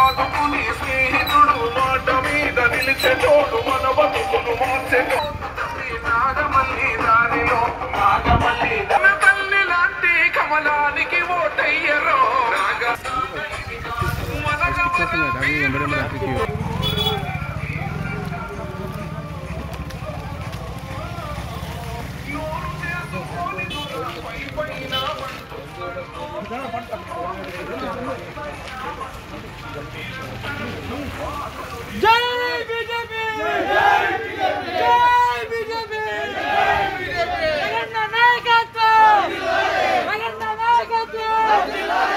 ఆదుకుని స్నేహితుడు మాట మీద నిలిచే చోటు మన బతుకును మార్చే నాగమల్లి దారిలో నాగమల్లి తన తల్లి లాంటి కమలానికి ఓటయ్యరో నాగ జై బీజేపీ జై బీజేపీ జగన్న నాయకత్వం జగన్న నాయకత్వం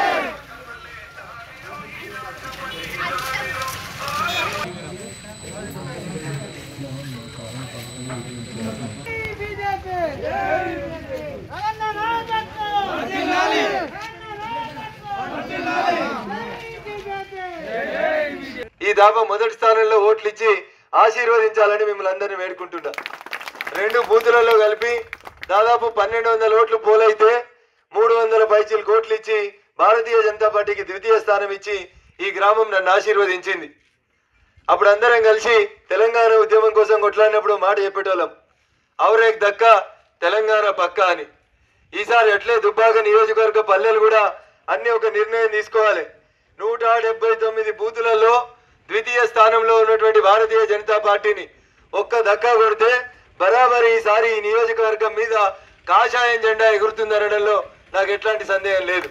బీజేపీ జగన్న నాయకత్వం ఈ దాబా మొదటి స్థానంలో ఓట్లు ఇచ్చి ఆశీర్వదించాలని మిమ్మల్ని అందరినీ వేడుకుంటున్నా రెండు బూతులలో కలిపి దాదాపు పన్నెండు వందల ఓట్లు పోలైతే మూడు వందల పైచీలు కోట్లు ఇచ్చి భారతీయ జనతా పార్టీకి ద్వితీయ స్థానం ఇచ్చి ఈ గ్రామం నన్ను ఆశీర్వదించింది అప్పుడు అందరం కలిసి తెలంగాణ ఉద్యమం కోసం కొట్లాడినప్పుడు మాట చెప్పేటోళ్ళం ఔరేక్ దక్క తెలంగాణ పక్క అని ఈసారి ఎట్లే దుబ్బాక నియోజకవర్గ పల్లెలు కూడా అన్ని ఒక నిర్ణయం తీసుకోవాలి నూట డెబ్బై తొమ్మిది బూతులలో ద్వితీయ స్థానంలో ఉన్నటువంటి భారతీయ జనతా పార్టీని ఒక్క దక్కా కొడితే బరాబరి ఈసారి ఈ నియోజకవర్గం మీద కాషాయం జెండా ఎగురుతుందనడంలో నాకు ఎట్లాంటి సందేహం లేదు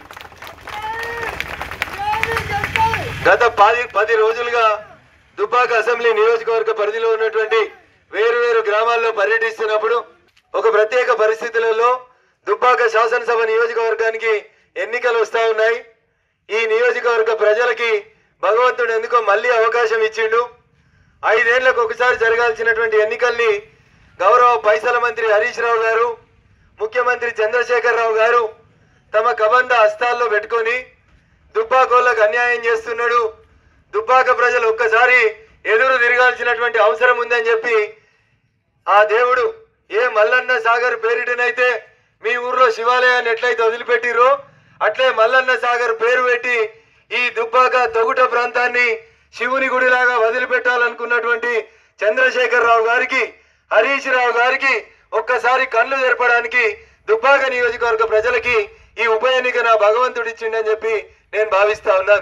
గత పది పది రోజులుగా దుబ్బాక అసెంబ్లీ నియోజకవర్గ పరిధిలో ఉన్నటువంటి వేరు వేరు గ్రామాల్లో పర్యటిస్తున్నప్పుడు ఒక ప్రత్యేక పరిస్థితులలో దుబ్బాక శాసనసభ నియోజకవర్గానికి ఎన్నికలు వస్తా ఉన్నాయి ఈ నియోజకవర్గ ప్రజలకి భగవంతుడు ఎందుకో మళ్ళీ అవకాశం ఇచ్చిండు ఐదేళ్లకు ఒకసారి జరగాల్సినటువంటి ఎన్నికల్ని గౌరవ పైసల మంత్రి హరీష్ రావు గారు ముఖ్యమంత్రి చంద్రశేఖర్ రావు గారు తమ కబంధ హస్తాల్లో పెట్టుకొని దుబ్బాకోళ్ళకు అన్యాయం చేస్తున్నాడు దుబ్బాక ప్రజలు ఒక్కసారి ఎదురు తిరగాల్సినటువంటి అవసరం ఉందని చెప్పి ఆ దేవుడు ఏ మల్లన్న సాగర్ పేరిటనైతే మీ ఊర్లో శివాలయాన్ని ఎట్లయితే వదిలిపెట్టిరో అట్లే మల్లన్న సాగర్ పేరు పెట్టి ఈ దుబ్బాక తొగుట ప్రాంతాన్ని శివుని గుడిలాగా వదిలిపెట్టాలనుకున్నటువంటి చంద్రశేఖర్ రావు గారికి హరీష్ రావు గారికి ఒక్కసారి కళ్ళు తెరపడానికి దుబ్బాక నియోజకవర్గ ప్రజలకి ఈ ఉప ఎన్నిక నా భగవంతుడిచ్చిండని చెప్పి నేను భావిస్తా ఉన్నాను